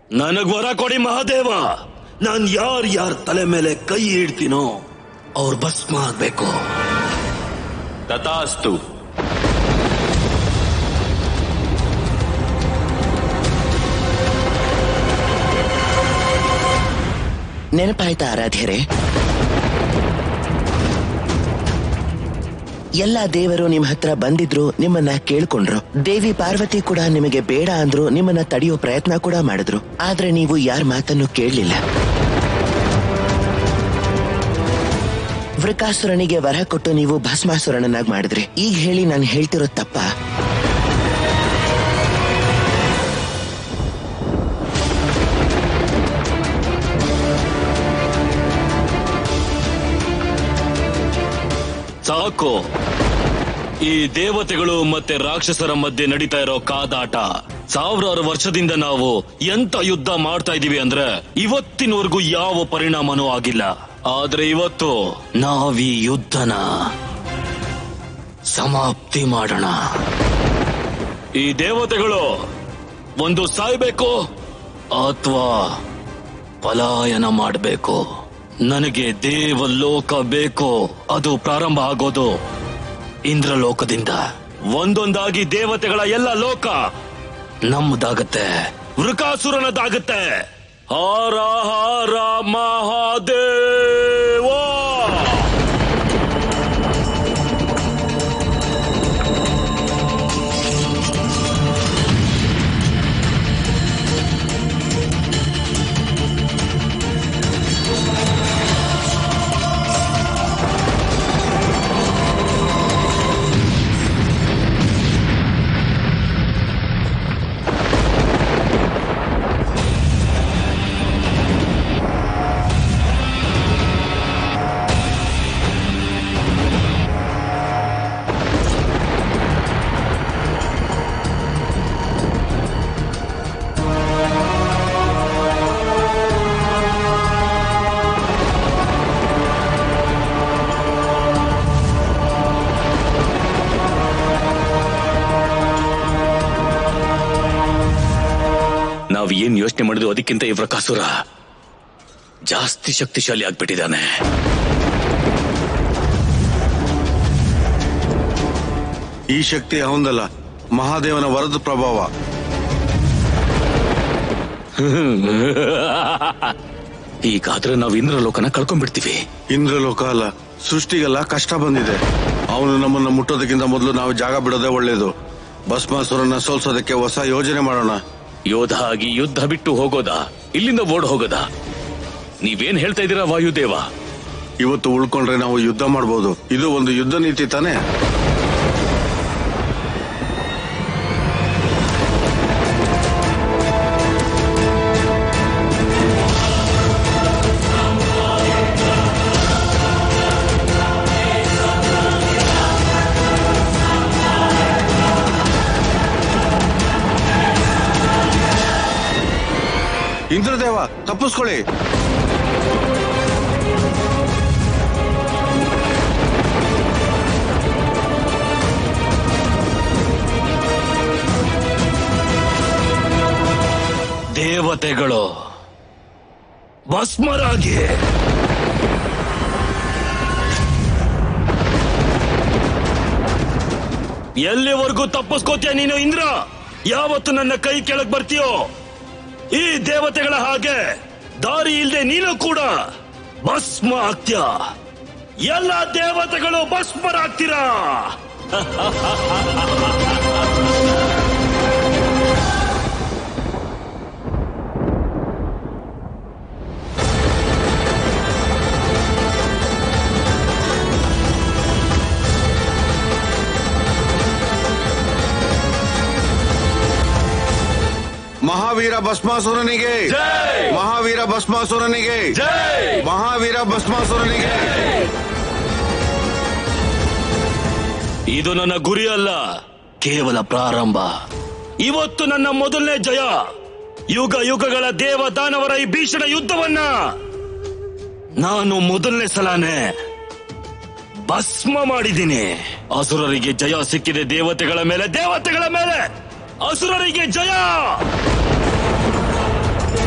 ನನಗ್ ವರ ಕೊಡಿ ಮಹಾದೇವ ನಾನ್ ಯಾರ್ ಯಾರ ತಲೆ ಮೇಲೆ ಕೈ ಇಡ್ತೀನೋ ಅವ್ರ ಭಸ್ಮ ಆಗ್ಬೇಕು ತಥಾಸ್ತು ನೆನಪಾಯ್ತಾ ಆರಾಧ್ಯರೇ ಎಲ್ಲ ದೇವರು ನಿಮ್ ಹತ್ರ ಬಂದಿದ್ರು ನಿಮ್ಮನ್ನ ಕೇಳ್ಕೊಂಡ್ರು ದೇವಿ ಪಾರ್ವತಿ ಕೂಡ ನಿಮಗೆ ಬೇಡ ಅಂದ್ರು ನಿಮ್ಮನ್ನ ತಡೆಯೋ ಪ್ರಯತ್ನ ಕೂಡ ಮಾಡಿದ್ರು ಆದ್ರೆ ನೀವು ಯಾರ ಮಾತನ್ನು ಕೇಳಲಿಲ್ಲ ವೃಕಾಸುರನಿಗೆ ವರ ಕೊಟ್ಟು ನೀವು ಭಸ್ಮಾಸುರನನ್ನಾಗಿ ಮಾಡಿದ್ರಿ ಈಗ ಹೇಳಿ ನಾನು ಹೇಳ್ತಿರೋ ತಪ್ಪ ಸಾಕು ಈ ದೇವತೆಗಳು ಮತ್ತೆ ರಾಕ್ಷಸರ ಮಧ್ಯೆ ನಡೀತಾ ಇರೋ ಕಾದಾಟ ಸಾವಿರಾರು ವರ್ಷದಿಂದ ನಾವು ಎಂತ ಯುದ್ಧ ಮಾಡ್ತಾ ಇದೀವಿ ಅಂದ್ರೆ ಇವತ್ತಿನವರೆಗೂ ಯಾವ ಪರಿಣಾಮನೂ ಆಗಿಲ್ಲ ಆದ್ರೆ ಇವತ್ತು ನಾವೀ ಯುದ್ಧನ ಸಮಾಪ್ತಿ ಮಾಡೋಣ ಈ ದೇವತೆಗಳು ಒಂದು ಸಾಯ್ಬೇಕು ಅಥವಾ ಪಲಾಯನ ಮಾಡಬೇಕು ನನಗೆ ದೇವಲೋಕ ಬೇಕು ಅದು ಪ್ರಾರಂಭ ಆಗೋದು ಇಂದ್ರಲೋಕದಿಂದ ಒಂದೊಂದಾಗಿ ದೇವತೆಗಳ ಎಲ್ಲ ಲೋಕ ನಮ್ಮದಾಗತ್ತೆ ವೃಕಾಸುರನದಾಗತ್ತೆ ಹಾರ ಹಾರ ಮಹಾದೇವ ನಾವ್ ಏನ್ ಯೋಚನೆ ಮಾಡಿದ್ವು ಅದಕ್ಕಿಂತ ಈ ವೃಕಾಸುರ ಜಾಸ್ತಿ ಶಕ್ತಿಶಾಲಿ ಆಗ್ಬಿಟ್ಟಿದ್ದಾನೆ ಈ ಶಕ್ತಿ ಅವಂದಲ್ಲ ಮಹಾದೇವನ ವರದ ಪ್ರಭಾವ ಈಗಾದ್ರೆ ನಾವ್ ಇಂದ್ರಲೋಕನ ಕಳ್ಕೊಂಡ್ಬಿಡ್ತೀವಿ ಇಂದ್ರಲೋಕ ಅಲ್ಲ ಸೃಷ್ಟಿಗೆಲ್ಲ ಕಷ್ಟ ಬಂದಿದೆ ಅವನು ನಮ್ಮನ್ನ ಮುಟ್ಟೋದಕ್ಕಿಂತ ಮೊದಲು ನಾವು ಜಾಗ ಬಿಡೋದೇ ಒಳ್ಳೇದು ಭಸ್ಮಾಸುರನ ಸೋಲ್ಸೋದಕ್ಕೆ ಹೊಸ ಯೋಜನೆ ಮಾಡೋಣ ಯೋಧ ಆಗಿ ಯುದ್ಧ ಬಿಟ್ಟು ಹೋಗೋದಾ ಇಲ್ಲಿಂದ ಓಡ್ ಹೋಗೋದಾ ನೀವೇನ್ ಹೇಳ್ತಾ ಇದ್ದೀರಾ ವಾಯುದೇವ ಇವತ್ತು ಉಳ್ಕೊಂಡ್ರೆ ನಾವು ಯುದ್ಧ ಮಾಡ್ಬೋದು ಇದು ಒಂದು ಯುದ್ಧ ನೀತಿ ತಾನೇ ಇಂದ್ರದೇವ ತಪ್ಪಿಸ್ಕೊಳ್ಳಿ ದೇವತೆಗಳು ಭಸ್ಮರಾಗಿ ಎಲ್ಲಿವರೆಗೂ ತಪ್ಪಿಸ್ಕೋತೀಯ ನೀನು ಇಂದ್ರ ಯಾವತ್ತು ನನ್ನ ಕೈ ಕೆಳಗ್ ಬರ್ತೀಯೋ ಈ ದೇವತೆಗಳ ಹಾಗೆ ದಾರಿ ಇಲ್ಲದೆ ನೀನು ಕೂಡ ಭಸ್ಮ ಆಗ್ತೀಯ ಎಲ್ಲ ದೇವತೆಗಳು ಭಸ್ಮರಾಗ್ತೀರಾ ಮಹಾವೀರ ಭಸ್ಮಾಸುರನಿಗೆ ಜೈ! ಮಹಾವೀರ ಭಸ್ಮಾಸುರನಿಗೆ ಮಹಾವೀರ ಭಸ್ಮಾಸುರನಿಗೆ ಇದು ನನ್ನ ಗುರಿ ಅಲ್ಲ ಕೇವಲ ಪ್ರಾರಂಭ ಇವತ್ತು ನನ್ನ ಮೊದಲನೇ ಜಯ ಯುಗ ಯುಗಗಳ ದೇವ ದಾನವರ ಈ ಭೀಷಣ ಯುದ್ಧವನ್ನ ನಾನು ಮೊದಲನೇ ಸಲನೇ ಭಸ್ಮ ಮಾಡಿದ್ದೀನಿ ಅಸುರರಿಗೆ ಜಯ ಸಿಕ್ಕಿದೆ ದೇವತೆಗಳ ಮೇಲೆ ದೇವತೆಗಳ ಮೇಲೆ ಅಸುರರಿಗೆ ಜಯ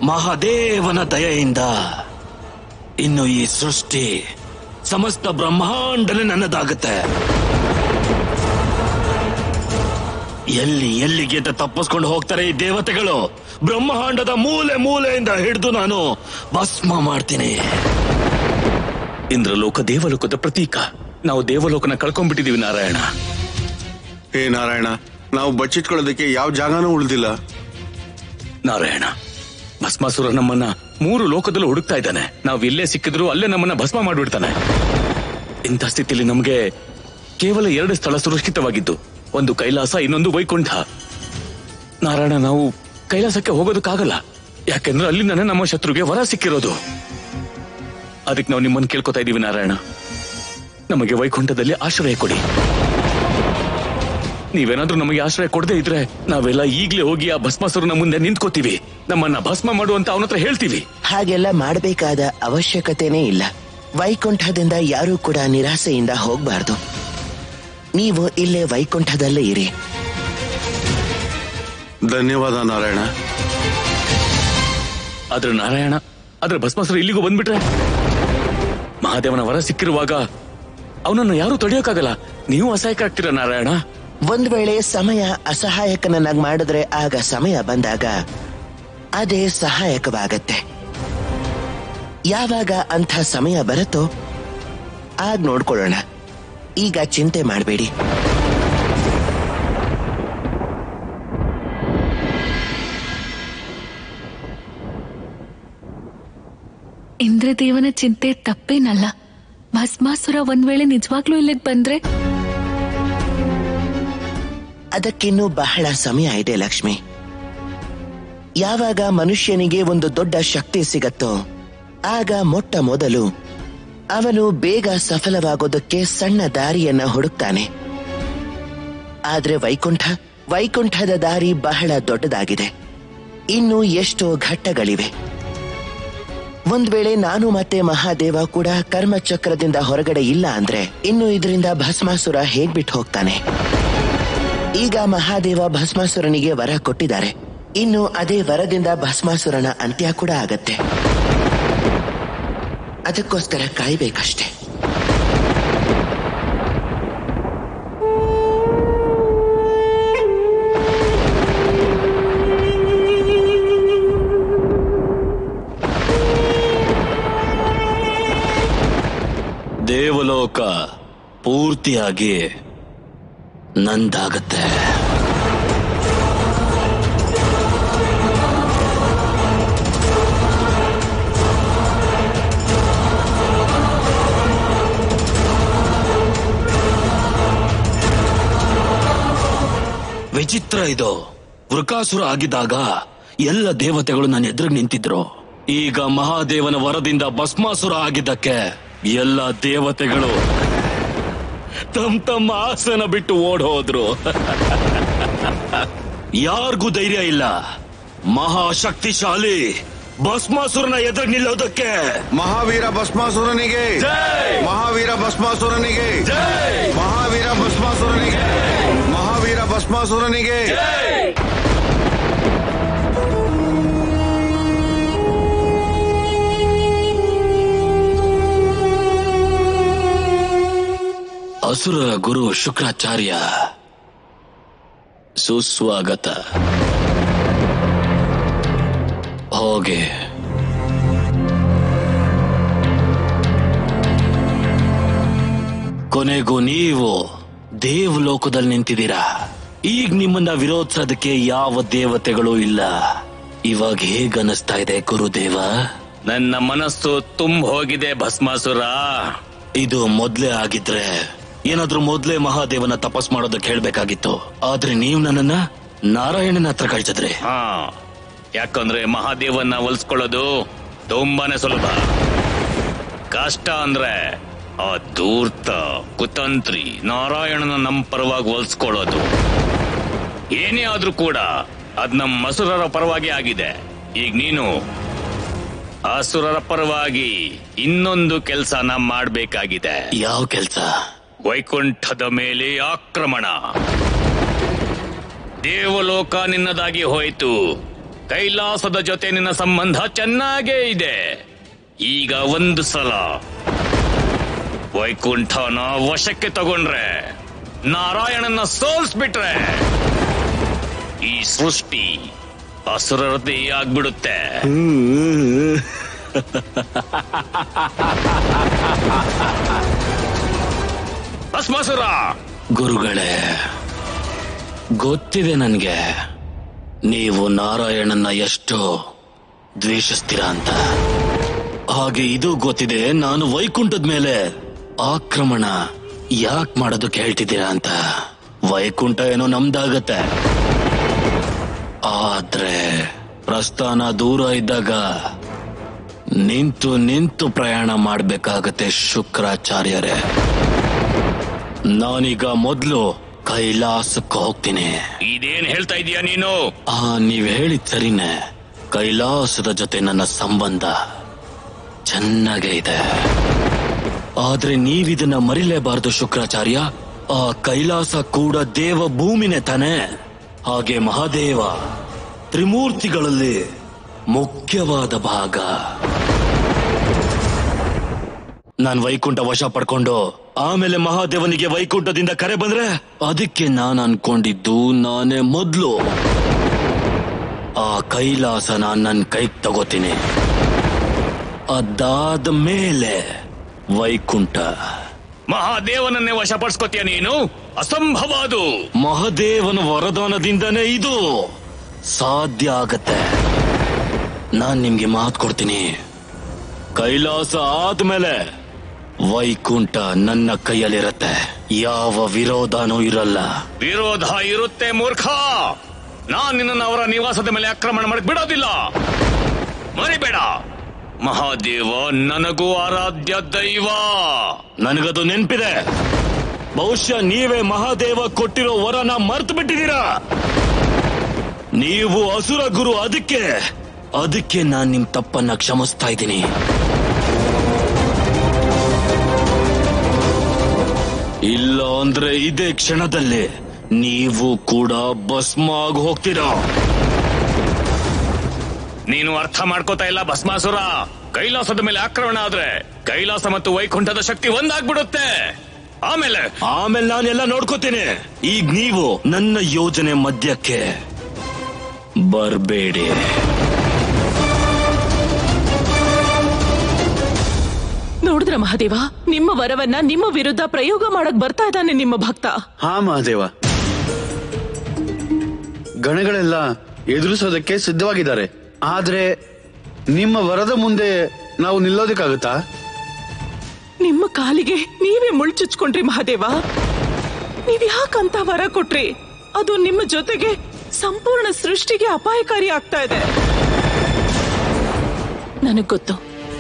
ಮಹಾದೇವನ ದಯೆಯಿಂದ ಇನ್ನು ಈ ಸೃಷ್ಟಿ ಸಮಸ್ತ ಬ್ರಹ್ಮಾಂಡನೇ ನನ್ನದಾಗುತ್ತೆ ಎಲ್ಲಿ ಎಲ್ಲಿಗೆ ಅಂತ ತಪ್ಪಿಸ್ಕೊಂಡು ಹೋಗ್ತಾರೆ ಈ ದೇವತೆಗಳು ಬ್ರಹ್ಮಾಂಡದ ಮೂಲೆ ಮೂಲೆಯಿಂದ ಹಿಡಿದು ನಾನು ಭಸ್ಮ ಮಾಡ್ತೀನಿ ಇಂದ್ರಲೋಕ ದೇವಲೋಕದ ಪ್ರತೀಕ ನಾವು ದೇವಲೋಕನ ಕಳ್ಕೊಂಡ್ಬಿಟ್ಟಿದೀವಿ ನಾರಾಯಣ ಹೇ ನಾರಾಯಣ ನಾವು ಬಚ್ಚಿಟ್ಕೊಳ್ಳೋದಕ್ಕೆ ಯಾವ ಜಾಗನೂ ಉಳಿದಿಲ್ಲ ನಾರಾಯಣ ಭಸ್ಮಾಸುರ ನಮ್ಮನ್ನ ಮೂರು ಲೋಕದಲ್ಲೂ ಹುಡುಕ್ತಾ ಇದ್ದಾನೆ ನಾವು ಎಲ್ಲೇ ಸಿಕ್ಕಿದ್ರು ಅಲ್ಲೇ ನಮ್ಮನ್ನ ಭಸ್ಮ ಮಾಡ್ಬಿಡ್ತಾನೆ ಇಂಥ ಸ್ಥಿತಿಯಲ್ಲಿ ನಮ್ಗೆ ಕೇವಲ ಎರಡು ಸ್ಥಳ ಸುರಕ್ಷಿತವಾಗಿದ್ದು ಒಂದು ಕೈಲಾಸ ಇನ್ನೊಂದು ವೈಕುಂಠ ನಾರಾಯಣ ನಾವು ಕೈಲಾಸಕ್ಕೆ ಹೋಗೋದಕ್ಕಾಗಲ್ಲ ಯಾಕೆಂದ್ರೆ ಅಲ್ಲಿಂದಾನೆ ನಮ್ಮ ಶತ್ರುಗೆ ವರ ಸಿಕ್ಕಿರೋದು ಅದಕ್ಕೆ ನಾವು ನಿಮ್ಮನ್ನು ಕೇಳ್ಕೊತಾ ಇದೀವಿ ನಾರಾಯಣ ನಮಗೆ ವೈಕುಂಠದಲ್ಲಿ ಆಶ್ರಯ ಕೊಡಿ ನೀವೇನಾದ್ರೂ ನಮಗೆ ಆಶ್ರಯ ಕೊಡದೇ ಇದ್ರೆ ನಾವೆಲ್ಲ ಈಗ್ಲೇ ಹೋಗಿ ಆ ಭಸ್ಮಾಸುರನ ಮುಂದೆ ನಿಂತ್ಕೋತೀವಿ ನಮ್ಮನ್ನ ಭಸ್ಮ ಮಾಡುವಂತ ಅವನ ಹತ್ರ ಹೇಳ್ತೀವಿ ಹಾಗೆಲ್ಲ ಮಾಡಬೇಕಾದ ಅವಶ್ಯಕತೆನೇ ಇಲ್ಲ ವೈಕುಂಠದಿಂದ ಯಾರೂ ಕೂಡ ನಿರಾಸೆಯಿಂದ ಹೋಗ್ಬಾರ್ದು ನೀವು ಇಲ್ಲೇ ವೈಕುಂಠದಲ್ಲೇ ಇರಿ ಧನ್ಯವಾದ ನಾರಾಯಣ ಆದ್ರೆ ನಾರಾಯಣ ಆದ್ರೆ ಭಸ್ಮಾಸುರ ಇಲ್ಲಿಗೂ ಬಂದ್ಬಿಟ್ರೆ ಮಹಾದೇವನ ವರ ಸಿಕ್ಕಿರುವಾಗ ಅವನನ್ನು ಯಾರು ತಡೆಯೋಕ್ಕಾಗಲ್ಲ ನೀವು ಅಸಹಾಯಕ ಆಗ್ತೀರಾ ನಾರಾಯಣ ಒಂದ್ ವೇಳೆ ಸಮಯ ಅಸಹಾಯಕನನ್ನಾಗಿ ಮಾಡಿದ್ರೆ ಆಗ ಸಮಯ ಬಂದಾಗ ಅದೇ ಸಹಾಯಕವಾಗತ್ತೆ ಯಾವಾಗ ಅಂಥ ಸಮಯ ಬರುತ್ತೋ ಆಗ ನೋಡ್ಕೊಳ್ಳೋಣ ಈಗ ಚಿಂತೆ ಮಾಡಬೇಡಿ ಇಂದ್ರದೇವನ ಚಿಂತೆ ತಪ್ಪೇನಲ್ಲ ಭಸ್ಮಾಸುರ ಒಂದ್ ವೇಳೆ ನಿಜವಾಗ್ಲೂ ಇಲ್ಲಿಗೆ ಬಂದ್ರೆ ಅದಕ್ಕಿನ್ನೂ ಬಹಳ ಸಮಯ ಇದೆ ಲಕ್ಷ್ಮಿ ಯಾವಾಗ ಮನುಷ್ಯನಿಗೆ ಒಂದು ದೊಡ್ಡ ಶಕ್ತಿ ಸಿಗತ್ತೋ ಆಗ ಮೊಟ್ಟ ಮೊದಲು ಅವನು ಬೇಗ ಸಫಲವಾಗೋದಕ್ಕೆ ಸಣ್ಣ ದಾರಿಯನ್ನ ಹುಡುಕ್ತಾನೆ ಆದ್ರೆ ವೈಕುಂಠ ವೈಕುಂಠದ ದಾರಿ ಬಹಳ ದೊಡ್ಡದಾಗಿದೆ ಇನ್ನು ಎಷ್ಟೋ ಘಟ್ಟಗಳಿವೆ ಒಂದ್ ವೇಳೆ ನಾನು ಮತ್ತೆ ಮಹಾದೇವ ಕೂಡ ಕರ್ಮಚಕ್ರದಿಂದ ಹೊರಗಡೆ ಇಲ್ಲ ಅಂದ್ರೆ ಇನ್ನು ಇದರಿಂದ ಭಸ್ಮಾಸುರ ಹೇಗ್ಬಿಟ್ಟು ಹೋಗ್ತಾನೆ ಈಗ ಮಹಾದೇವ ಭಸ್ಮಾಸುರನಿಗೆ ವರ ಕೊಟ್ಟಿದ್ದಾರೆ ಇನ್ನು ಅದೇ ವರದಿಂದ ಭಸ್ಮಾಸುರನ ಅಂತ್ಯ ಕೂಡ ಆಗತ್ತೆ ಅದಕ್ಕೋಸ್ಕರ ಕಾಯ್ಬೇಕಷ್ಟೆ ದೇವಲೋಕ ಪೂರ್ತಿಯಾಗಿ ನಂದಾಗತ್ತೆ ವಿಚಿತ್ರ ಇದು ವೃಕಾಸುರ ಆಗಿದ್ದಾಗ ಎಲ್ಲ ದೇವತೆಗಳು ನನ್ನ ಎದುರಿಗೆ ನಿಂತಿದ್ರು ಈಗ ಮಹಾದೇವನ ವರದಿಂದ ಭಸ್ಮಾಸುರ ಆಗಿದ್ದಕ್ಕೆ ಎಲ್ಲ ದೇವತೆಗಳು ತಮ್ಮ ತಮ್ಮ ಆಸನ ಬಿಟ್ಟು ಓಡ್ ಹೋದ್ರು ಯಾರಿಗೂ ಧೈರ್ಯ ಇಲ್ಲ ಮಹಾಶಕ್ತಿಶಾಲಿ ಭಸ್ಮಾಸುರನ ಎದುರು ನಿಲ್ಲೋದಕ್ಕೆ ಮಹಾವೀರ ಭಸ್ಮಾಸುರನಿಗೆ ಮಹಾವೀರ ಭಸ್ಮಾಸುರನಿಗೆ ಮಹಾವೀರ ಭಸ್ಮಾಸುರನಿಗೆ ಮಹಾವೀರ ಭಸ್ಮಾಸುರನಿಗೆ ಅಸುರರ ಗುರು ಶುಕ್ರಾಚಾರ್ಯ ಸುಸ್ವಾಗತ ಹೋಗೆ ಕೊನೆಗೂ ನೀವು ದೇವಲೋಕದಲ್ಲಿ ನಿಂತಿದ್ದೀರಾ ಈಗ ನಿಮ್ಮನ್ನ ವಿರೋಧಿಸೋದಕ್ಕೆ ಯಾವ ದೇವತೆಗಳೂ ಇಲ್ಲ ಇವಾಗ ಹೇಗ್ ಅನಿಸ್ತಾ ಇದೆ ಗುರುದೇವ ನನ್ನ ಮನಸ್ಸು ತುಂಬ ಹೋಗಿದೆ ಭಸ್ಮಾಸುರ ಇದು ಮೊದ್ಲೇ ಆಗಿದ್ರೆ ಏನಾದ್ರೂ ಮೊದ್ಲೇ ಮಹಾದೇವನ ತಪಸ್ ಮಾಡೋದಕ್ಕೆ ಹೇಳ್ಬೇಕಾಗಿತ್ತು ಆದ್ರೆ ನೀವು ನನ್ನನ್ನ ನಾರಾಯಣನ ಹತ್ರ ಕಳ್ಸಿದ್ರಿ ಹಾ ಯಾಕಂದ್ರೆ ಮಹಾದೇವನ್ನ ಒಲ್ಸ್ಕೊಳ್ಳೋದು ತುಂಬಾನೇ ಸುಲಭ ಕಷ್ಟ ಅಂದ್ರೆ ಆ ಧೂರ್ತ ಕುತಂತ್ರಿ ನಾರಾಯಣನ ನಮ್ ಪರವಾಗಿ ಹೋಲ್ಸ್ಕೊಳ್ಳೋದು ಏನೇ ಆದ್ರೂ ಕೂಡ ಅದ್ ನಮ್ ಮಸುರರ ಪರವಾಗಿ ಆಗಿದೆ ಈಗ ನೀನು ಅಸುರರ ಪರವಾಗಿ ಇನ್ನೊಂದು ಕೆಲ್ಸನ ಮಾಡ್ಬೇಕಾಗಿದೆ ಯಾವ ಕೆಲ್ಸ ವೈಕುಂಠದ ಮೇಲೆ ಆಕ್ರಮಣ ದೇವಲೋಕ ನಿನ್ನದಾಗಿ ಹೋಯಿತು ಕೈಲಾಸದ ಜೊತೆ ನಿನ್ನ ಸಂಬಂಧ ಚೆನ್ನಾಗೇ ಇದೆ ಈಗ ಒಂದು ಸಲ ವೈಕುಂಠನ ವಶಕ್ಕೆ ತಗೊಂಡ್ರೆ ನಾರಾಯಣನ ಸೋಲ್ಸ್ಬಿಟ್ರೆ ಈ ಸೃಷ್ಟಿ ಅಸುರರದೇ ಆಗ್ಬಿಡುತ್ತೆ ಭಸ್ಮಾಸುರ ಗುರುಗಳೇ ಗೊತ್ತಿದೆ ನನ್ಗೆ ನೀವು ನಾರಾಯಣನ ಎಷ್ಟು ದ್ವೇಷಿಸ್ತೀರ ಅಂತ ಹಾಗೆ ಇದು ಗೊತ್ತಿದೆ ನಾನು ವೈಕುಂಠದ ಮೇಲೆ ಆಕ್ರಮಣ ಯಾಕೆ ಮಾಡೋದಕ್ಕೆ ಹೇಳ್ತಿದ್ದೀರಾ ಅಂತ ವೈಕುಂಠ ಏನೋ ನಮ್ದಾಗತ್ತೆ ಆದ್ರೆ ಪ್ರಸ್ಥಾನ ದೂರ ಇದ್ದಾಗ ನಿಂತು ನಿಂತು ಪ್ರಯಾಣ ಮಾಡ್ಬೇಕಾಗತ್ತೆ ಶುಕ್ರಾಚಾರ್ಯರೇ ನಾನೀಗ ಮೊದಲು ಕೈಲಾಸಕ್ಕೆ ಹೋಗ್ತೀನಿ ಇದೇನ್ ಹೇಳ್ತಾ ಇದೀಯ ನೀನು ಆ ನೀವ್ ಹೇಳಿದ್ ಸರಿನೇ ಕೈಲಾಸದ ಜೊತೆ ನನ್ನ ಸಂಬಂಧ ಚೆನ್ನಾಗೇ ಇದೆ ಆದ್ರೆ ನೀವಿದನ್ನ ಮರಿಲೇಬಾರದು ಶುಕ್ರಾಚಾರ್ಯ ಆ ಕೈಲಾಸ ಕೂಡ ದೇವ ಭೂಮಿನೇ ತಾನೆ ಹಾಗೆ ಮಹಾದೇವ ತ್ರಿಮೂರ್ತಿಗಳಲ್ಲಿ ಮುಖ್ಯವಾದ ಭಾಗ ನಾನ್ ವೈಕುಂಠ ವಶ ಪಡ್ಕೊಂಡು ಆಮೇಲೆ ಮಹಾದೇವನಿಗೆ ವೈಕುಂಠದಿಂದ ಕರೆ ಬಂದ್ರೆ ಅದಕ್ಕೆ ನಾನ್ ಅನ್ಕೊಂಡಿದ್ದು ನಾನೇ ಮೊದ್ಲು ಆ ಕೈಲಾಸನ ನನ್ ಕೈಗ್ ತಗೋತೀನಿ ಅದಾದ ಮೇಲೆ ವೈಕುಂಠ ಮಹಾದೇವನನ್ನೇ ವಶಪಡಿಸ್ಕೊತೀಯ ನೀನು ಅಸಂಭವ ಅದು ಮಹಾದೇವನ ವರದಾನದಿಂದನೇ ಇದು ಸಾಧ್ಯ ಆಗತ್ತೆ ನಾನ್ ನಿಮ್ಗೆ ಮಾತು ಕೊಡ್ತೀನಿ ಕೈಲಾಸ ಆದ್ಮೇಲೆ ವೈಕುಂಠ ನನ್ನ ಕೈಯಲ್ಲಿರತ್ತೆ ಯಾವ ವಿರೋಧನೂ ಇರಲ್ಲ ವಿರೋಧ ಇರುತ್ತೆ ಮೂರ್ಖ ನಾನ್ ನಿನ್ನನ್ನು ಅವರ ನಿವಾಸದ ಮೇಲೆ ಆಕ್ರಮಣ ಮಾಡಕ್ ಬಿಡೋದಿಲ್ಲ ಮರಿಬೇಡ ಮಹಾದೇವ ನನಗೂ ಆರಾಧ್ಯ ದೈವ ನನಗದು ನೆನ್ಪಿದೆ ಬಹುಶಃ ನೀವೇ ಮಹಾದೇವ ಕೊಟ್ಟಿರೋ ವರನ ಮರ್ತು ಬಿಟ್ಟಿದ್ದೀರಾ ನೀವು ಅಸುರ ಗುರು ಅದಕ್ಕೆ ಅದಕ್ಕೆ ನಾನ್ ನಿಮ್ ತಪ್ಪನ್ನ ಕ್ಷಮಿಸ್ತಾ ಇದ್ದೀನಿ ಇಲ್ಲ ಅಂದ್ರೆ ಇದೇ ಕ್ಷಣದಲ್ಲಿ ನೀವು ಕೂಡ ಭಸ್ಮ ಆಗಿ ಹೋಗ್ತೀರಾ ನೀನು ಅರ್ಥ ಮಾಡ್ಕೋತಾ ಇಲ್ಲ ಭಸ್ಮಾಸುರ ಕೈಲಾಸದ ಮೇಲೆ ಆಕ್ರಮಣ ಆದ್ರೆ ಕೈಲಾಸ ಮತ್ತು ವೈಕುಂಠದ ಶಕ್ತಿ ಒಂದಾಗ್ಬಿಡುತ್ತೆ ಆಮೇಲೆ ಆಮೇಲೆ ನಾನೆಲ್ಲ ನೋಡ್ಕೋತೀನಿ ಈಗ ನೀವು ನನ್ನ ಯೋಜನೆ ಮಧ್ಯಕ್ಕೆ ಬರ್ಬೇಡಿ ನೋಡಿದ್ರ ಮಹಾದೇವ ನಿಮ್ಮ ವರವನ್ನ ನಿಮ್ಮ ವಿರುದ್ಧ ಪ್ರಯೋಗ ಮಾಡಕ್ ಬರ್ತಾ ಇದ್ದಾನೆ ನಿಮ್ಮ ಭಕ್ತ ಹಾ ಮಹಾದೇವ ಗಣಗಳೆಲ್ಲ ಎದುರಿಸೋದಕ್ಕೆ ಸಿದ್ಧವಾಗಿದ್ದಾರೆ ಆದ್ರೆ ನಿಮ್ಮ ವರದ ಮುಂದೆ ನಾವು ನಿಲ್ಲೋದಕ್ಕಾಗುತ್ತಾ ನಿಮ್ಮ ಕಾಲಿಗೆ ನೀವೇ ಮುಳ್ಚುಚ್ಕೊಂಡ್ರಿ ಮಹಾದೇವ ನೀವ್ ಯಾಕಂತ ವರ ಕೊಟ್ರಿ ಅದು ನಿಮ್ಮ ಜೊತೆಗೆ ಸಂಪೂರ್ಣ ಸೃಷ್ಟಿಗೆ ಅಪಾಯಕಾರಿ ಆಗ್ತಾ ಇದೆ ನನಗ್ ಗೊತ್ತು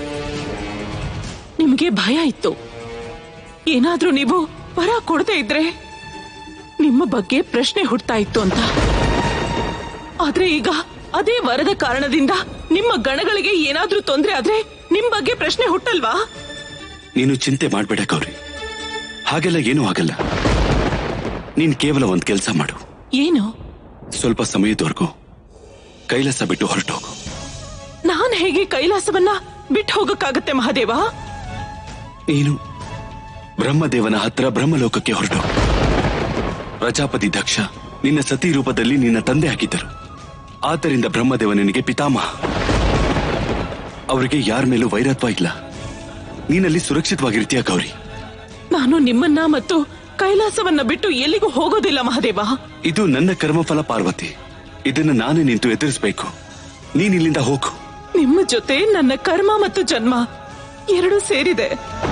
ನಿಮ್ಗೆ ಭಯ ಇತ್ತು ಏನಾದ್ರೂ ನೀವು ವರ ಕೊಡದೇ ಇದ್ರೆ ನಿಮ್ಮ ಬಗ್ಗೆ ಪ್ರಶ್ನೆ ಹುಡ್ತಾ ಇತ್ತು ಅಂತ ಆದ್ರೆ ಈಗ ಅದೇ ವರದ ಕಾರಣದಿಂದ ನಿಮ್ಮ ಗಣಗಳಿಗೆ ಏನಾದ್ರೂ ತೊಂದ್ರೆ ಆದ್ರೆ ನಿಮ್ ಬಗ್ಗೆ ಪ್ರಶ್ನೆ ಹುಟ್ಟಲ್ವಾ ನೀನು ಚಿಂತೆ ಮಾಡ್ಬೇಡ ಗೌರಿ ಹಾಗೆಲ್ಲ ಏನೂ ಆಗಲ್ಲ ನೀನ್ ಕೇವಲ ಒಂದ್ ಕೆಲಸ ಮಾಡು ಏನು ಸ್ವಲ್ಪ ಸಮಯದವರೆಗೂ ಕೈಲಾಸ ಬಿಟ್ಟು ಹೊರಟೋಗು ನಾನ್ ಹೇಗೆ ಕೈಲಾಸವನ್ನ ಬಿಟ್ಟು ಹೋಗಕ್ಕಾಗತ್ತೆ ಮಹಾದೇವ ನೀನು ಬ್ರಹ್ಮದೇವನ ಹತ್ರ ಬ್ರಹ್ಮಲೋಕಕ್ಕೆ ಹೊರಟು ಪ್ರಜಾಪತಿ ದಕ್ಷ ನಿನ್ನ ಸತಿ ರೂಪದಲ್ಲಿ ನಿನ್ನ ತಂದೆ ಆಗಿದ್ದರು ಆದ್ದರಿಂದ ಬ್ರಹ್ಮದೇವ ನಿನಗೆ ಪಿತಾಮಹ ಅವರಿಗೆ ಯಾರ ಮೇಲೂ ವೈರತ್ವ ಇಲ್ಲ ನೀನಲ್ಲಿ ಸುರಕ್ಷಿತವಾಗಿರ್ತೀಯ ಗೌರಿ ನಾನು ನಿಮ್ಮನ್ನ ಮತ್ತು ಕೈಲಾಸವನ್ನ ಬಿಟ್ಟು ಎಲ್ಲಿಗೂ ಹೋಗೋದಿಲ್ಲ ಮಹಾದೇವ ಇದು ನನ್ನ ಕರ್ಮಫಲ ಪಾರ್ವತಿ ಇದನ್ನು ನಾನೇ ನಿಂತು ಎದುರಿಸಬೇಕು ನೀನ್ ಇಲ್ಲಿಂದ ಹೋಗು ನಿಮ್ಮ ಜೊತೆ ನನ್ನ ಕರ್ಮ ಮತ್ತು ಜನ್ಮ ಎರಡೂ ಸೇರಿದೆ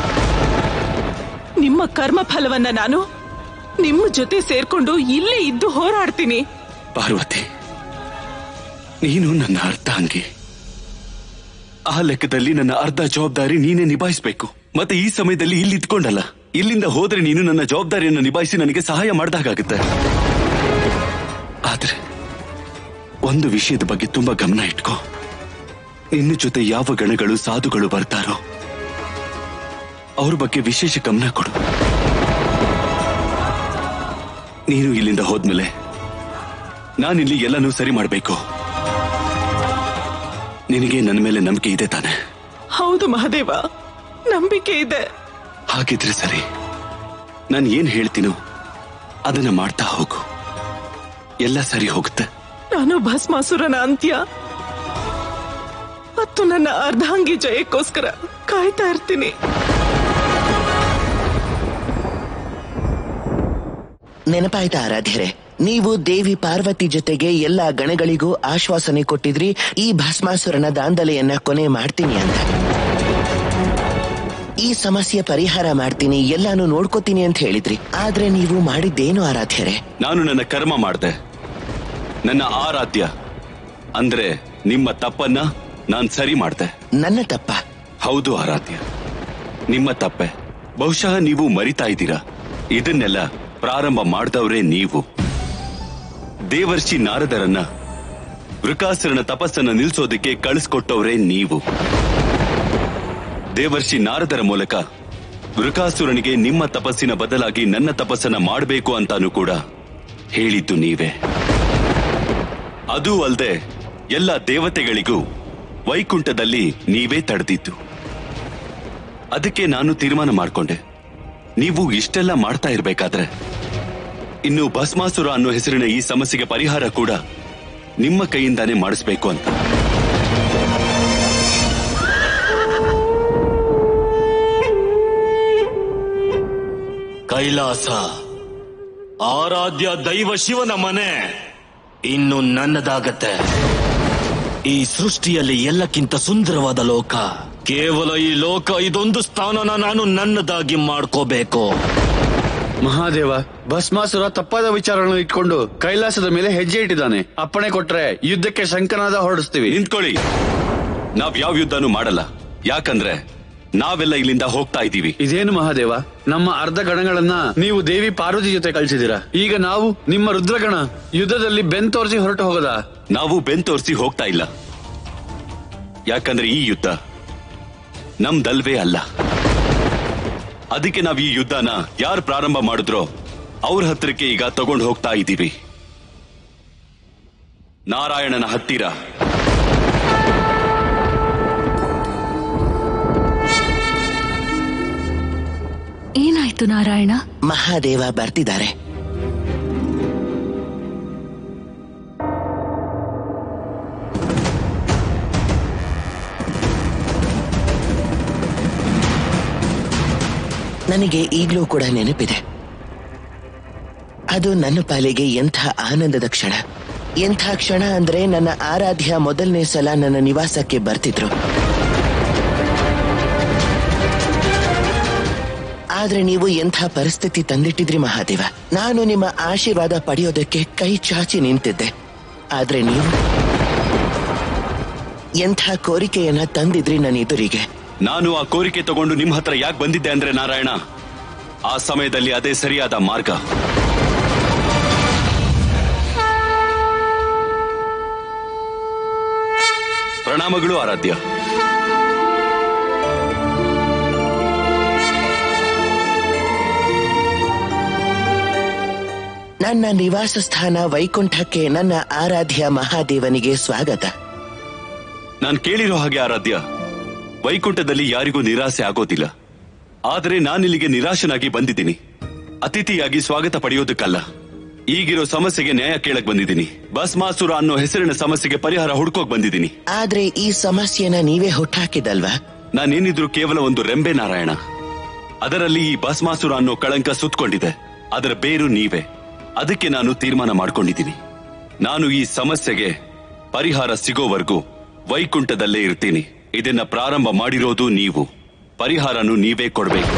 ನಿಮ್ಮ ಕರ್ಮ ಫಲವನ್ನ ನಾನು ನಿಮ್ಮ ಜೊತೆ ಸೇರ್ಕೊಂಡು ಇಲ್ಲೇ ಇದ್ದು ಹೋರಾಡ್ತೀನಿ ಪಾರ್ವತಿ ನೀನು ನನ್ನ ಅರ್ಧಾಂಗಿ ಆ ಲೆಕ್ಕದಲ್ಲಿ ನನ್ನ ಅರ್ಧ ಜವಾಬ್ದಾರಿ ನೀನೇ ನಿಭಾಯಿಸಬೇಕು ಮತ್ತೆ ಈ ಸಮಯದಲ್ಲಿ ಇಲ್ಲಿ ಇದ್ಕೊಂಡಲ್ಲ ಇಲ್ಲಿಂದ ಹೋದ್ರೆ ನೀನು ನನ್ನ ಜವಾಬ್ದಾರಿಯನ್ನು ನಿಭಾಯಿಸಿ ನನಗೆ ಸಹಾಯ ಮಾಡ್ದಾಗತ್ತೆ ಆದ್ರೆ ಒಂದು ವಿಷಯದ ಬಗ್ಗೆ ತುಂಬಾ ಗಮನ ಇಟ್ಕೋ ನಿನ್ನ ಜೊತೆ ಯಾವ ಗಣಗಳು ಸಾಧುಗಳು ಬರ್ತಾರೋ ಅವ್ರ ಬಗ್ಗೆ ವಿಶೇಷ ಗಮನ ಕೊಡು ನೀನು ಇಲ್ಲಿಂದ ಹೋದ್ಮೇಲೆ ನಾನಿಲ್ಲಿ ಎಲ್ಲನೂ ಸರಿ ಮಾಡಬೇಕು ನಿನಗೆ ನನ್ನ ಮೇಲೆ ನಂಬಿಕೆ ಇದೆ ತಾನೆ ಹೌದು ಮಹಾದೇವ ನಂಬಿಕೆ ಇದೆ ಹಾಗಿದ್ರೆ ಸರಿ ನಾನು ಏನ್ ಹೇಳ್ತೀನೋ ಅದನ್ನ ಮಾಡ್ತಾ ಹೋಗು ಎಲ್ಲ ಸರಿ ಹೋಗುತ್ತೆ ನಾನು ಭಸ್ಮಾಸುರನ ಅಂತ್ಯ ಮತ್ತು ನನ್ನ ಅರ್ಧಾಂಗಿ ಜಯಕ್ಕೋಸ್ಕರ ಕಾಯ್ತಾ ಇರ್ತೀನಿ ನೆನಪಾಯ್ತಾ ಆರಾಧ್ಯರೆ ನೀವು ದೇವಿ ಪಾರ್ವತಿ ಜೊತೆಗೆ ಎಲ್ಲಾ ಗಣಗಳಿಗೂ ಆಶ್ವಾಸನೆ ಕೊಟ್ಟಿದ್ರಿ ಈ ಭಸ್ಮಾಸುರನ ದಾಂಧಲೆಯನ್ನ ಕೊನೆ ಮಾಡ್ತೀನಿ ಅಂತ ಈ ಸಮಸ್ಯೆ ಪರಿಹಾರ ಮಾಡ್ತೀನಿ ಎಲ್ಲಾನು ನೋಡ್ಕೋತೀನಿ ಅಂತ ಹೇಳಿದ್ರಿ ಆದ್ರೆ ನೀವು ಮಾಡಿದ್ದೇನು ಆರಾಧ್ಯರೆ ನಾನು ನನ್ನ ಕರ್ಮ ಮಾಡ್ದೆ ನನ್ನ ಆರಾಧ್ಯ ಅಂದ್ರೆ ನಿಮ್ಮ ತಪ್ಪನ್ನ ನಾನ್ ಸರಿ ಮಾಡ್ದೆ ನನ್ನ ತಪ್ಪ ಹೌದು ಆರಾಧ್ಯ ನಿಮ್ಮ ತಪ್ಪೆ ಬಹುಶಃ ನೀವು ಮರಿತಾ ಇದ್ದೀರಾ ಇದನ್ನೆಲ್ಲ ಪ್ರಾರಂಭ ಮಾಡಿದವರೇ ನೀವು ದೇವರ್ಷಿ ನಾರದರನ್ನ ವೃಕಾಸುರನ ತಪಸ್ಸನ್ನ ನಿಲ್ಸೋದಕ್ಕೆ ಕಳಿಸ್ಕೊಟ್ಟವರೇ ನೀವು ದೇವರ್ಷಿ ನಾರದರ ಮೂಲಕ ವೃಕಾಸುರನಿಗೆ ನಿಮ್ಮ ತಪಸ್ಸಿನ ಬದಲಾಗಿ ನನ್ನ ತಪಸ್ಸನ್ನ ಮಾಡಬೇಕು ಅಂತಾನು ಕೂಡ ಹೇಳಿದ್ದು ನೀವೇ ಅದೂ ಅಲ್ಲದೆ ಎಲ್ಲ ದೇವತೆಗಳಿಗೂ ವೈಕುಂಠದಲ್ಲಿ ನೀವೇ ತಡೆದಿದ್ದು ಅದಕ್ಕೆ ನಾನು ತೀರ್ಮಾನ ಮಾಡ್ಕೊಂಡೆ ನೀವು ಇಷ್ಟೆಲ್ಲ ಮಾಡ್ತಾ ಇರ್ಬೇಕಾದ್ರೆ ಇನ್ನು ಭಸ್ಮಾಸುರ ಅನ್ನೋ ಹೆಸರಿನ ಈ ಸಮಸ್ಯೆಗೆ ಪರಿಹಾರ ಕೂಡ ನಿಮ್ಮ ಕೈಯಿಂದಾನೇ ಮಾಡಿಸ್ಬೇಕು ಅಂತ ಕೈಲಾಸ ಆರಾಧ್ಯ ದೈವ ಶಿವನ ಮನೆ ಇನ್ನು ನನ್ನದಾಗತ್ತೆ ಈ ಸೃಷ್ಟಿಯಲ್ಲಿ ಎಲ್ಲಕ್ಕಿಂತ ಸುಂದರವಾದ ಲೋಕ ಕೇವಲ ಈ ಲೋಕ ಇದೊಂದು ಸ್ಥಾನನ ನಾನು ನನ್ನದಾಗಿ ಮಾಡ್ಕೋಬೇಕು ಮಹಾದೇವ ಭಸ್ಮಾಸುರ ತಪ್ಪಾದ ವಿಚಾರಗಳನ್ನು ಇಟ್ಕೊಂಡು ಕೈಲಾಸದ ಮೇಲೆ ಹೆಜ್ಜೆ ಇಟ್ಟಿದ್ದಾನೆ ಅಪ್ಪಣೆ ಕೊಟ್ರೆ ಯುದ್ಧಕ್ಕೆ ಶಂಕನಾದ ಹೊರಡಿಸ್ತೀವಿ ನಿಂತ್ಕೊಳ್ಳಿ ನಾವ್ ಯಾವ ಯುದ್ಧನೂ ಮಾಡಲ್ಲ ಯಾಕಂದ್ರೆ ನಾವೆಲ್ಲ ಇಲ್ಲಿಂದ ಹೋಗ್ತಾ ಇದ್ದೀವಿ ಇದೇನು ಮಹಾದೇವ ನಮ್ಮ ಅರ್ಧ ಗಣಗಳನ್ನ ನೀವು ದೇವಿ ಪಾರ್ವತಿ ಜೊತೆ ಕಳಿಸಿದ್ದೀರಾ ಈಗ ನಾವು ನಿಮ್ಮ ರುದ್ರಗಣ ಯುದ್ಧದಲ್ಲಿ ಬೆನ್ ತೋರಿಸಿ ಹೊರಟು ಹೋಗದ ನಾವು ಬೆನ್ ತೋರಿಸಿ ಹೋಗ್ತಾ ಇಲ್ಲ ಯಾಕಂದ್ರೆ ಈ ಯುದ್ಧ ನಮ್ದಲ್ವೇ ಅಲ್ಲ ಅದಕ್ಕೆ ನಾವ್ ಈ ಯುದ್ಧನ ಯಾರು ಪ್ರಾರಂಭ ಮಾಡಿದ್ರೋ ಅವ್ರ ಹತ್ರಕ್ಕೆ ಈಗ ತಗೊಂಡು ಹೋಗ್ತಾ ಇದ್ದೀವಿ ನಾರಾಯಣನ ಹತ್ತಿರ ಏನಾಯ್ತು ನಾರಾಯಣ ಮಹಾದೇವ ಬರ್ತಿದ್ದಾರೆ ನನಗೆ ಈಗಲೂ ಕೂಡ ನೆನಪಿದೆ ಅದು ನನ್ನ ಪಾಲಿಗೆ ಎಂಥ ಆನಂದದ ಕ್ಷಣ ಎಂಥ ಕ್ಷಣ ಅಂದ್ರೆ ನನ್ನ ಆರಾಧ್ಯ ಮೊದಲನೇ ಸಲ ನನ್ನ ನಿವಾಸಕ್ಕೆ ಬರ್ತಿದ್ರು ಆದ್ರೆ ನೀವು ಎಂಥ ಪರಿಸ್ಥಿತಿ ತಂದಿಟ್ಟಿದ್ರಿ ಮಹಾದೇವ ನಾನು ನಿಮ್ಮ ಆಶೀರ್ವಾದ ಪಡೆಯೋದಕ್ಕೆ ಕೈ ಚಾಚಿ ನಿಂತಿದ್ದೆ ಆದ್ರೆ ನೀವು ಎಂಥ ಕೋರಿಕೆಯನ್ನ ತಂದಿದ್ರಿ ನನ್ನ ಎದುರಿಗೆ ನಾನು ಆ ಕೋರಿಕೆ ತಗೊಂಡು ನಿಮ್ ಹತ್ರ ಯಾಕೆ ಬಂದಿದ್ದೆ ಅಂದ್ರೆ ನಾರಾಯಣ ಆ ಸಮಯದಲ್ಲಿ ಅದೇ ಸರಿಯಾದ ಮಾರ್ಗ ಪ್ರಣಾಮಗಳು ಆರಾಧ್ಯ ನನ್ನ ನಿವಾಸ ಸ್ಥಾನ ವೈಕುಂಠಕ್ಕೆ ನನ್ನ ಆರಾಧ್ಯ ಮಹಾದೇವನಿಗೆ ಸ್ವಾಗತ ನಾನ್ ಕೇಳಿರೋ ಹಾಗೆ ಆರಾಧ್ಯ ವೈಕುಂಠದಲ್ಲಿ ಯಾರಿಗೂ ನಿರಾಸೆ ಆಗೋದಿಲ್ಲ ಆದರೆ ನಾನಿಲ್ಲಿಗೆ ನಿರಾಶನಾಗಿ ಬಂದಿದ್ದೀನಿ ಅತಿಥಿಯಾಗಿ ಸ್ವಾಗತ ಪಡೆಯೋದಕ್ಕಲ್ಲ ಈಗಿರೋ ಸಮಸ್ಯೆಗೆ ನ್ಯಾಯ ಕೇಳಕ್ ಬಂದಿದ್ದೀನಿ ಭಸ್ಮಾಸುರ ಅನ್ನೋ ಹೆಸರಿನ ಸಮಸ್ಯೆಗೆ ಪರಿಹಾರ ಹುಡ್ಕೋಕ್ ಬಂದಿದ್ದೀನಿ ಆದ್ರೆ ಈ ಸಮಸ್ಯೆನ ನೀವೇ ಹುಟ್ಟಾಕಿದಲ್ವಾ ನಾನೇನಿದ್ರು ಕೇವಲ ಒಂದು ರೆಂಬೆ ನಾರಾಯಣ ಅದರಲ್ಲಿ ಈ ಭಸ್ಮಾಸುರ ಅನ್ನೋ ಕಳಂಕ ಸುತ್ಕೊಂಡಿದೆ ಅದರ ಬೇರು ನೀವೇ ಅದಕ್ಕೆ ನಾನು ತೀರ್ಮಾನ ಮಾಡ್ಕೊಂಡಿದ್ದೀನಿ ನಾನು ಈ ಸಮಸ್ಯೆಗೆ ಪರಿಹಾರ ಸಿಗೋವರೆಗೂ ವೈಕುಂಠದಲ್ಲೇ ಇರ್ತೀನಿ ಇದನ್ನ ಪ್ರಾರಂಭ ಮಾಡಿರೋದು ನೀವು ಪರಿಹಾರನು ನೀವೇ ಕೊಡ್ಬೇಕು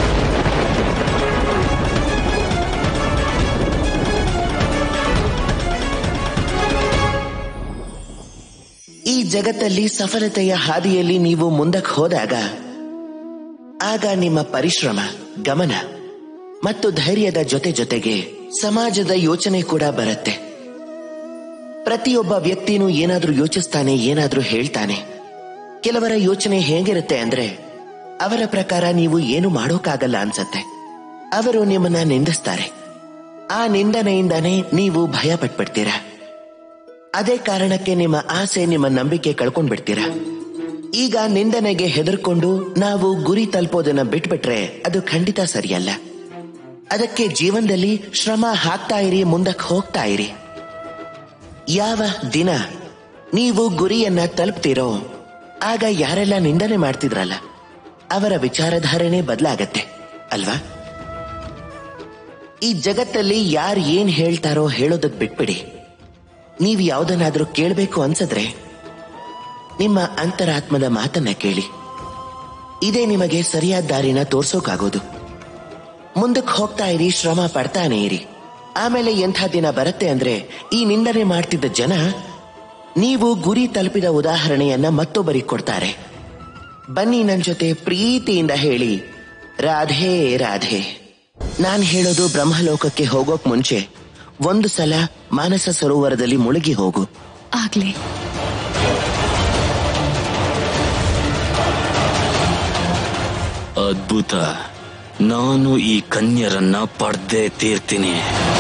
ಈ ಜಗತ್ತಲ್ಲಿ ಸಫಲತೆಯ ಹಾದಿಯಲ್ಲಿ ನೀವು ಮುಂದಕ್ಕೆ ಹೋದಾಗ ಆಗ ನಿಮ್ಮ ಪರಿಶ್ರಮ ಗಮನ ಮತ್ತು ಧೈರ್ಯದ ಜೊತೆ ಜೊತೆಗೆ ಸಮಾಜದ ಯೋಚನೆ ಕೂಡ ಬರುತ್ತೆ ಪ್ರತಿಯೊಬ್ಬ ವ್ಯಕ್ತಿನೂ ಏನಾದ್ರೂ ಯೋಚಿಸ್ತಾನೆ ಏನಾದ್ರೂ ಹೇಳ್ತಾನೆ ಕೆಲವರ ಯೋಚನೆ ಹೇಗಿರುತ್ತೆ ಅಂದ್ರೆ ಅವರ ಪ್ರಕಾರ ನೀವು ಏನು ಮಾಡೋಕ್ಕಾಗಲ್ಲ ಅನ್ಸತ್ತೆ ಅವರು ನಿಮ್ಮನ್ನ ನಿಂದಿಸ್ತಾರೆ ಆ ನಿಂದನೆಯಿಂದಾನೇ ನೀವು ಭಯ ಪಟ್ಬಿಡ್ತೀರಾ ಅದೇ ಕಾರಣಕ್ಕೆ ನಿಮ್ಮ ಆಸೆ ನಿಮ್ಮ ನಂಬಿಕೆ ಕಳ್ಕೊಂಡ್ಬಿಡ್ತೀರಾ ಈಗ ನಿಂದನೆಗೆ ಹೆದರ್ಕೊಂಡು ನಾವು ಗುರಿ ತಲುಪೋದನ್ನ ಬಿಟ್ಬಿಟ್ರೆ ಅದು ಖಂಡಿತ ಸರಿಯಲ್ಲ ಅದಕ್ಕೆ ಜೀವನದಲ್ಲಿ ಶ್ರಮ ಹಾಕ್ತಾ ಇರಿ ಮುಂದಕ್ಕೆ ಹೋಗ್ತಾ ಇರಿ ಯಾವ ದಿನ ನೀವು ಗುರಿಯನ್ನ ತಲುಪ್ತಿರೋ ಆಗ ಯಾರೆಲ್ಲ ನಿಂದನೆ ಮಾಡ್ತಿದ್ರಲ್ಲ ಅವರ ವಿಚಾರಧಾರೆನೇ ಬದಲಾಗತ್ತೆ ಅಲ್ವಾ ಈ ಜಗತ್ತಲ್ಲಿ ಯಾರು ಏನ್ ಹೇಳ್ತಾರೋ ಹೇಳೋದಕ್ ಬಿಟ್ಬಿಡಿ ನೀವು ಯಾವ್ದನ್ನಾದ್ರೂ ಕೇಳಬೇಕು ಅನ್ಸಿದ್ರೆ ನಿಮ್ಮ ಅಂತರಾತ್ಮದ ಮಾತನ್ನ ಕೇಳಿ ಇದೇ ನಿಮಗೆ ಸರಿಯಾದ ದಾರಿನ ತೋರ್ಸೋಕಾಗೋದು ಮುಂದಕ್ಕೆ ಹೋಗ್ತಾ ಇರಿ ಶ್ರಮ ಪಡ್ತಾನೆ ಇರಿ ಆಮೇಲೆ ಎಂಥ ದಿನ ಬರುತ್ತೆ ಅಂದ್ರೆ ಈ ನಿಂದನೆ ಮಾಡ್ತಿದ್ದ ಜನ ನೀವು ಗುರಿ ತಲುಪಿದ ಉದಾಹರಣೆಯನ್ನ ಮತ್ತೊಬ್ಬರಿಗೆ ಕೊಡ್ತಾರೆ ಬನ್ನಿ ನನ್ ಜೊತೆ ಪ್ರೀತಿಯಿಂದ ಹೇಳಿ ರಾಧೆ ರಾಧೆ ನಾನ್ ಹೇಳೋದು ಬ್ರಹ್ಮಲೋಕಕ್ಕೆ ಹೋಗೋಕ್ ಮುಂಚೆ ಒಂದು ಸಲ ಮಾನಸ ಸರೋವರದಲ್ಲಿ ಮುಳುಗಿ ಹೋಗು ಆಗ್ಲಿ ಅದ್ಭುತ ನಾನು ಈ ಕನ್ಯರನ್ನ ಪಡ್ದೇ ತೀರ್ತೀನಿ